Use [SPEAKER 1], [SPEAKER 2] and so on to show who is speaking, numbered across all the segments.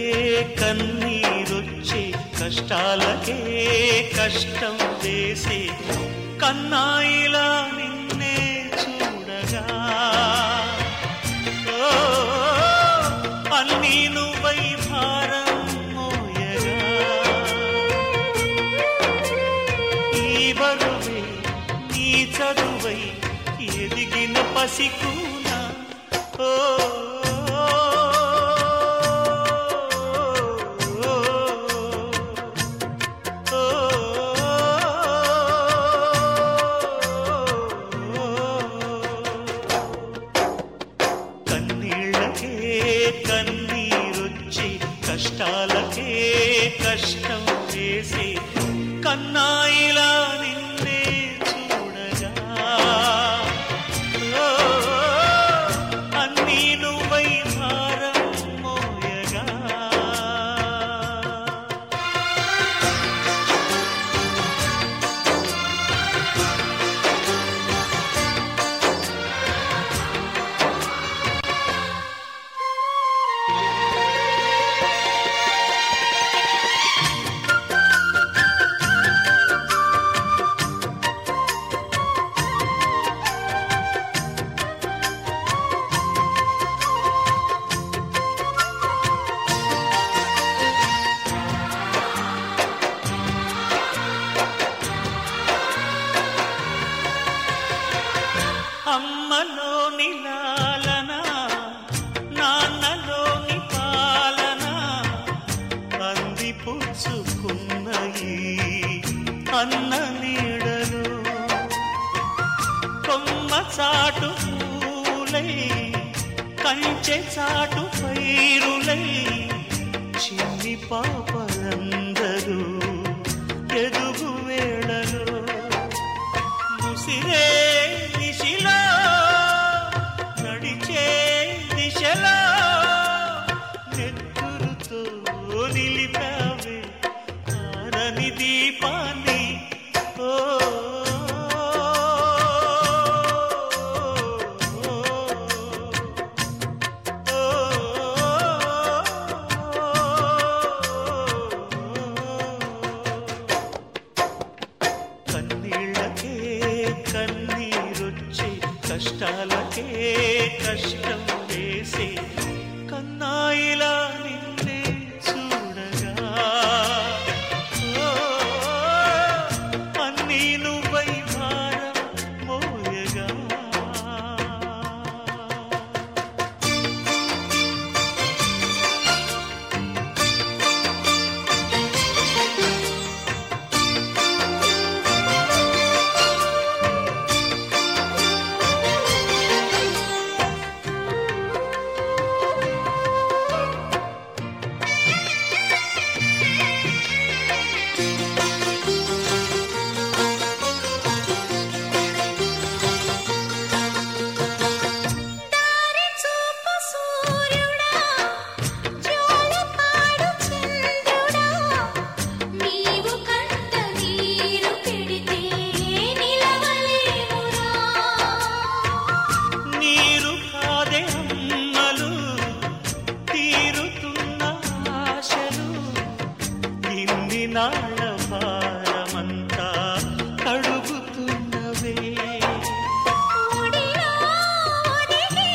[SPEAKER 1] కన్నీరొచ్చే కష్టాలకే కష్టం చేసే కన్నాయిలా నిన్నే చూడగా ఓ, అన్నీ నువ్వై భారం మోయగా ఈ బరువే నీ చదువై ఎదిగిన పసికూన ఓ కన్నీళ్ళకే కన్నీరొచ్చి కష్టాలకే కష్టం చేసి కన్నాయిలా నిన్నే చూడగా ఓ, అన్నీ నువ్వై భారం మోయగా అమ్మలోని లాలన నాన్నలోని పాలన అంది పుచ్చుకున్న ఈ అన్న నీడలు కొమ్మ చాటు పూలై కంచె చాటు పైరులై చిన్ని పాపలందరూ ఎదుగు వేళలో ముసిరే దిశలో నడిచే దిశలో నెత్తురుతో నిలిపావే ఆరని దీపాన్ని ఓ కన్నీళ్ళకే కన్నీరొచ్చే కష్టాలకే కష్టం వేసే కన్నాయిలా నిన్నే చూడగా ఓ, అన్నీ నువ్వై భారం మోయగా
[SPEAKER 2] దారి చూపు సూర్యుడా జ్వాలపాడు చంద్రుడా నీవు కంట నీరు పెడితే నిలవలేమురా
[SPEAKER 1] నీరు కాదే అమ్మలు తీరుతున్న ఆశలు ఇన్ని నాళ్ళ భారమంతా కడుగుతున్నవే
[SPEAKER 2] ఒడిలో ఒదిగి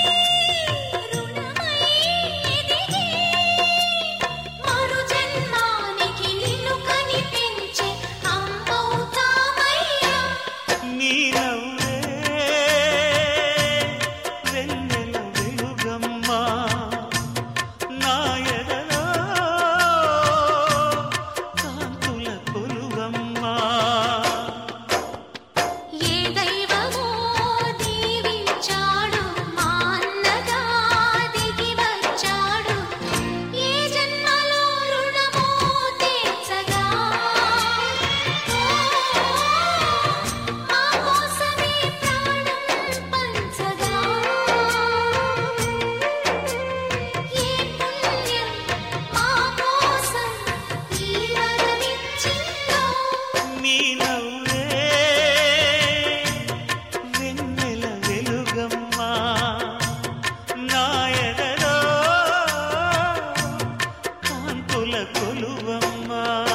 [SPEAKER 2] రుణమై ఎదిగి మరు జన్మానికి నిన్ను కనిపించే అమ్మవుతామయ్యా
[SPEAKER 1] నీ నవ్వే వెన్నెల వెలుగమ్మా నా ఎదలో కాంతుల కొలువమ్మా కొలువమ్మా